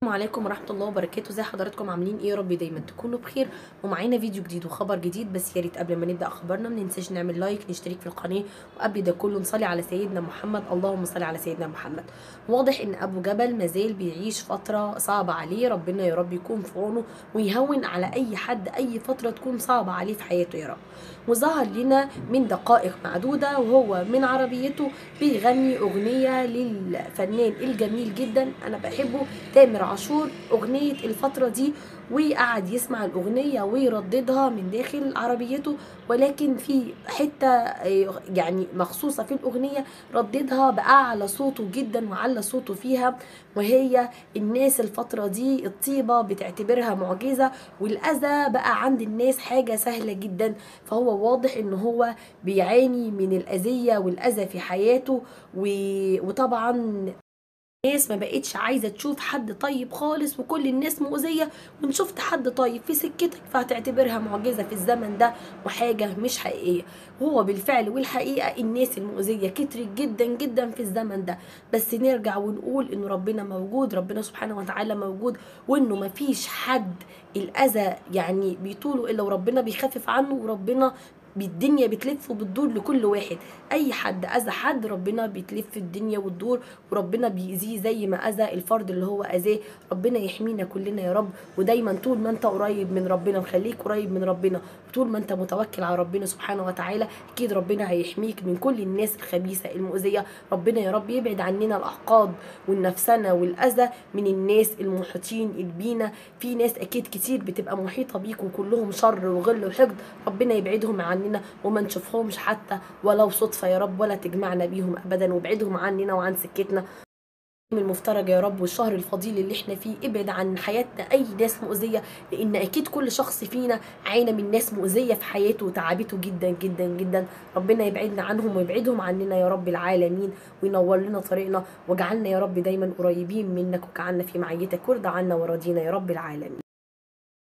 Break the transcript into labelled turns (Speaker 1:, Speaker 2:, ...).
Speaker 1: السلام عليكم ورحمة الله وبركاته ازي حضراتكم عاملين ايه يا رب دايما تكونوا بخير ومعانا فيديو جديد وخبر جديد بس يا ريت قبل ما نبدا اخبارنا ما ننساش نعمل لايك نشترك في القناه وقبل ده كله نصلي على سيدنا محمد اللهم صل على سيدنا محمد واضح ان ابو جبل مازال بيعيش فتره صعبه عليه ربنا يا رب يكون في عونه ويهون على اي حد اي فتره تكون صعبه عليه في حياته يا رب وظهر لنا من دقائق معدوده وهو من عربيته بيغني اغنيه للفنان الجميل جدا انا بحبه تامر عاشور اغنيه الفتره دي وقعد يسمع الاغنيه ويرددها من داخل عربيته ولكن في حته يعني مخصوصه في الاغنيه رددها باعلى صوته جدا وعلى صوته فيها وهي الناس الفتره دي الطيبه بتعتبرها معجزه والاذى بقى عند الناس حاجه سهله جدا فهو واضح ان هو بيعاني من الاذيه والاذى في حياته وطبعا الناس ما بقتش عايزه تشوف حد طيب خالص وكل الناس مؤذيه وان شفت حد طيب في سكتك فهتعتبرها معجزه في الزمن ده وحاجه مش حقيقيه وهو بالفعل والحقيقه الناس المؤذيه كترت جدا جدا في الزمن ده بس نرجع ونقول ان ربنا موجود ربنا سبحانه وتعالى موجود وانه ما فيش حد الاذى يعني بيطوله الا وربنا بيخفف عنه وربنا الدنيا بتلف وبتدور لكل واحد اي حد اذى حد ربنا بتلف الدنيا وتدور وربنا بيأذيه زي ما اذى الفرد اللي هو اذاه ربنا يحمينا كلنا يا رب ودايما طول ما انت قريب من ربنا وخليك قريب من ربنا وطول ما انت متوكل على ربنا سبحانه وتعالى اكيد ربنا هيحميك من كل الناس الخبيثه المؤذيه ربنا يا رب يبعد عننا الاحقاد والنفسنه والاذى من الناس المحيطين بينا في ناس اكيد كتير بتبقى محيطه بيك وكلهم شر وغل وحقد ربنا يبعدهم عننا عننا وما نشوفهمش حتى ولو صدفة يا رب ولا تجمعنا بيهم أبدا وابعدهم عننا وعن سكتنا المفترج يا رب والشهر الفضيل اللي احنا فيه ابعد عن حياتنا اي ناس مؤذيه لان اكيد كل شخص فينا عانى من ناس مؤذيه في حياته وتعبته جدا جدا جدا ربنا يبعدنا عنهم ويبعدهم عننا يا رب العالمين وينور لنا طريقنا واجعلنا يا رب دايما قريبين منك وجعلنا في معيتك وارضى عنا وراضينا يا رب العالمين